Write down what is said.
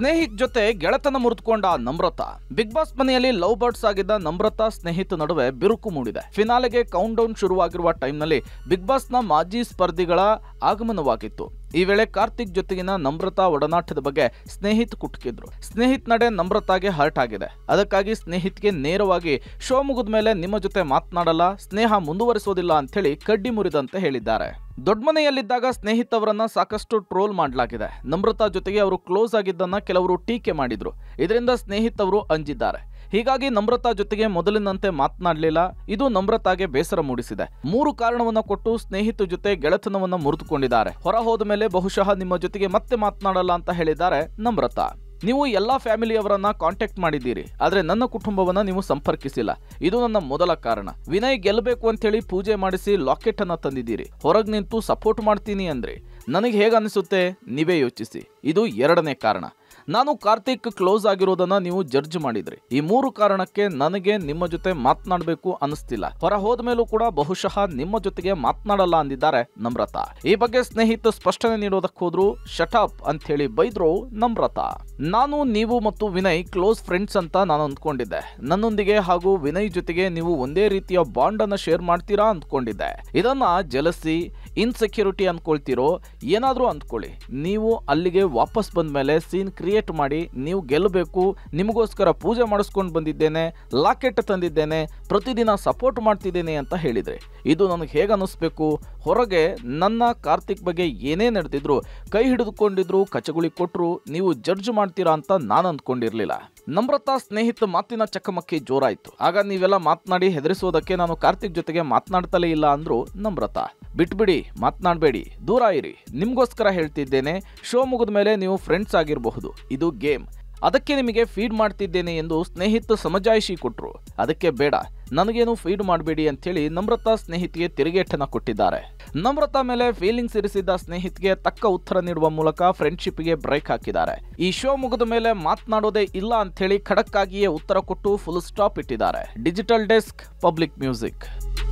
ಸ್ನೇಹಿತ್ ಜೊತೆ ಗೆಳೆತನ ಮುರಿದುಕೊಂಡ ನಮ್ರತಾ ಬಿಗ್ ಬಾಸ್ ಮನೆಯಲ್ಲಿ ಲವ್ ಬರ್ಡ್ಸ್ ಆಗಿದ್ದ ನಮ್ರತಾ ಸ್ನೇಹಿತ ನಡುವೆ ಬಿರುಕು ಮೂಡಿದೆ ಫಿನಾಲೆಗೆ ಕೌಂಟ್ ಡೌನ್ ಶುರುವಾಗಿರುವ ಟೈಮ್ನಲ್ಲಿ ಬಿಗ್ ಬಾಸ್ನ ಮಾಜಿ ಸ್ಪರ್ಧಿಗಳ ಆಗಮನವಾಗಿತ್ತು ಈ ವೇಳೆ ಕಾರ್ತಿಕ್ ಜೊತೆಗಿನ ನಮ್ರತಾ ಒಡನಾಟದ ಬಗ್ಗೆ ಸ್ನೇಹಿತ್ ಕುಟ್ಕಿದ್ರು ಸ್ನೇಹಿತ್ ನಡೆ ನಮ್ರತಾಗೆ ಹರ್ಟ್ ಆಗಿದೆ ಅದಕ್ಕಾಗಿ ಸ್ನೇಹಿತ್ಗೆ ನೇರವಾಗಿ ಶೋ ಮುಗಿದ ಮೇಲೆ ನಿಮ್ಮ ಜೊತೆ ಮಾತನಾಡಲ್ಲ ಸ್ನೇಹ ಮುಂದುವರಿಸೋದಿಲ್ಲ ಅಂತೇಳಿ ಕಡ್ಡಿ ಮುರಿದಂತೆ ಹೇಳಿದ್ದಾರೆ ದೊಡ್ಡಮನೆಯಲ್ಲಿದ್ದಾಗ ಸ್ನೇಹಿತ್ ಅವರನ್ನ ಸಾಕಷ್ಟು ಟ್ರೋಲ್ ಮಾಡಲಾಗಿದೆ ನಮ್ರತಾ ಜೊತೆಗೆ ಅವರು ಕ್ಲೋಸ್ ಆಗಿದ್ದನ್ನ ಕೆಲವರು ಟೀಕೆ ಮಾಡಿದ್ರು ಇದರಿಂದ ಸ್ನೇಹಿತ್ ಅವರು ಅಂಜಿದ್ದಾರೆ ಹೀಗಾಗಿ ನಮ್ರತಾ ಜೊತೆಗೆ ಮೊದಲಿನಂತೆ ಮಾತನಾಡಲಿಲ್ಲ ಇದು ನಮ್ರತಾಗೆ ಬೇಸರ ಮೂಡಿಸಿದೆ ಮೂರು ಕಾರಣವನ್ನ ಕೊಟ್ಟು ಸ್ನೇಹಿತ ಜೊತೆ ಗೆಳೆತನವನ್ನ ಮುರಿದುಕೊಂಡಿದ್ದಾರೆ ಹೊರ ಹೋದ ಮೇಲೆ ಬಹುಶಃ ನಿಮ್ಮ ಜೊತೆಗೆ ಮತ್ತೆ ಮಾತನಾಡಲ್ಲ ಅಂತ ಹೇಳಿದ್ದಾರೆ ನಮ್ರತಾ ನೀವು ಎಲ್ಲಾ ಫ್ಯಾಮಿಲಿಯವರನ್ನ ಕಾಂಟ್ಯಾಕ್ಟ್ ಮಾಡಿದ್ದೀರಿ ಆದ್ರೆ ನನ್ನ ಕುಟುಂಬವನ್ನ ನೀವು ಸಂಪರ್ಕಿಸಿಲ್ಲ ಇದು ನನ್ನ ಮೊದಲ ಕಾರಣ ವಿನಯ್ ಗೆಲ್ಲಬೇಕು ಅಂತೇಳಿ ಪೂಜೆ ಮಾಡಿಸಿ ಲಾಕೆಟ್ ಅನ್ನ ತಂದಿದ್ದೀರಿ ಹೊರಗ್ ನಿಂತು ಸಪೋರ್ಟ್ ಮಾಡ್ತೀನಿ ಅಂದ್ರೆ ನನಗೆ ಹೇಗೆ ಅನಿಸುತ್ತೆ ನೀವೇ ಯೋಚಿಸಿ ಇದು ಎರಡನೇ ಕಾರಣ ನಾನು ಕಾರ್ತಿಕ್ ಕ್ಲೋಸ್ ಆಗಿರೋದನ್ನ ನೀವು ಜಡ್ಜ್ ಮಾಡಿದ್ರಿ ಈ ಮೂರು ಕಾರಣಕ್ಕೆ ನನಗೆ ನಿಮ್ಮ ಜೊತೆ ಮಾತನಾಡಬೇಕು ಅನಿಸ್ತಿಲ್ಲ ಹೊರ ಹೋದ ಮೇಲೂ ಕೂಡ ಬಹುಶಃ ನಿಮ್ಮ ಜೊತೆಗೆ ಮಾತನಾಡಲ್ಲ ಅಂದಿದ್ದಾರೆ ನಮ್ರತಾ ಈ ಬಗ್ಗೆ ಸ್ನೇಹಿತ ಸ್ಪಷ್ಟನೆ ನೀಡೋದಕ್ಕೆ ಹೋದ್ರು ಶಟಾಪ್ ಅಂತ ಹೇಳಿ ಬೈದ್ರು ನಮ್ರತಾ ನಾನು ನೀವು ಮತ್ತು ವಿನಯ್ ಕ್ಲೋಸ್ ಫ್ರೆಂಡ್ಸ್ ಅಂತ ನಾನು ಅಂದ್ಕೊಂಡಿದ್ದೆ ನನ್ನೊಂದಿಗೆ ಹಾಗೂ ವಿನಯ್ ಜೊತೆಗೆ ನೀವು ಒಂದೇ ರೀತಿಯ ಬಾಂಡ್ ಅನ್ನ ಶೇರ್ ಮಾಡ್ತೀರಾ ಅಂದ್ಕೊಂಡಿದ್ದೆ ಇದನ್ನ ಜಲಸಿ ಇನ್ಸೆಕ್ಯೂರಿಟಿ ಅನ್ಕೊಳ್ತಿರೋ ಏನಾದ್ರೂ ಅಂದ್ಕೊಳ್ಳಿ ನೀವು ಅಲ್ಲಿಗೆ ವಾಪಸ್ ಬಂದ ಮೇಲೆ ಸೀನ್ ಕ್ರಿಯೇಟ್ ಮಾಡಿ ನೀವು ಗೆಲ್ಲಬೇಕು ನಿಮಗೋಸ್ಕರ ಪೂಜೆ ಮಾಡಿಸ್ಕೊಂಡು ಬಂದಿದ್ದೇನೆ ಲಾಕೆಟ್ ತಂದಿದ್ದೇನೆ ಪ್ರತಿದಿನ ಸಪೋರ್ಟ್ ಮಾಡ್ತಿದ್ದೇನೆ ಅಂತ ಹೇಳಿದ್ರೆ ಇದು ನನಗೆ ಹೇಗೆ ಅನ್ನಿಸ್ಬೇಕು ಹೊರಗೆ ನನ್ನ ಕಾರ್ತಿಕ್ ಬಗ್ಗೆ ಏನೇ ನಡೆದಿದ್ರು ಕೈ ಹಿಡಿದುಕೊಂಡಿದ್ರು ಕಚಗುಳಿ ಕೊಟ್ಟರು ನೀವು ಜಡ್ಜ್ ಮಾಡ್ತೀರಾ ಅಂತ ನಾನು ಅಂದ್ಕೊಂಡಿರ್ಲಿಲ್ಲ ನಮ್ರತಾ ಸ್ನೇಹಿತ ಮಾತಿನ ಚಕಮಕಿ ಜೋರಾಯ್ತು ಆಗ ನೀವೆಲ್ಲ ಮಾತನಾಡಿ ಹೆದರಿಸೋದಕ್ಕೆ ನಾನು ಕಾರ್ತಿಕ್ ಜೊತೆಗೆ ಮಾತನಾಡ್ತಲೇ ಇಲ್ಲ ಅಂದ್ರು ನಮ್ರತಾ ಬಿಟ್ಬಿಡಿ ಮಾತನಾಡಬೇಡಿ ದೂರ ಇರಿ ನಿಮ್ಗೋಸ್ಕರ ಹೇಳ್ತಿದ್ದೇನೆ ಶೋ ಮುಗಿದ ಮೇಲೆ ನೀವು ಫ್ರೆಂಡ್ಸ್ ಆಗಿರಬಹುದು ಇದು ಗೇಮ್ ಅದಕ್ಕೆ ನಿಮಗೆ ಫೀಡ್ ಮಾಡ್ತಿದ್ದೇನೆ ಎಂದು ಸ್ನೇಹಿತ ಸಮಜಾಯಿಷಿ ಕೊಟ್ರು ಅದಕ್ಕೆ ಬೇಡ ನನಗೇನು ಫೀಡ್ ಮಾಡಬೇಡಿ ಅಂತೇಳಿ ನಮ್ರತಾ ಸ್ನೇಹಿತಿಗೆ ತಿರುಗೇಟನ್ನ ಕೊಟ್ಟಿದ್ದಾರೆ ನಮ್ರತಾ ಮೇಲೆ ಫೀಲಿಂಗ್ಸ್ ಇರಿಸಿದ್ದ ಸ್ನೇಹಿತಿಗೆ ತಕ್ಕ ಉತ್ತರ ನೀಡುವ ಮೂಲಕ ಫ್ರೆಂಡ್ಶಿಪ್ಗೆ ಬ್ರೇಕ್ ಹಾಕಿದ್ದಾರೆ ಈ ಶೋ ಮುಗಿದ ಮೇಲೆ ಮಾತನಾಡೋದೇ ಇಲ್ಲ ಅಂತೇಳಿ ಖಡಕ್ಕಾಗಿಯೇ ಉತ್ತರ ಕೊಟ್ಟು ಫುಲ್ ಸ್ಟಾಪ್ ಇಟ್ಟಿದ್ದಾರೆ ಡಿಜಿಟಲ್ ಡೆಸ್ಕ್ ಪಬ್ಲಿಕ್ ಮ್ಯೂಸಿಕ್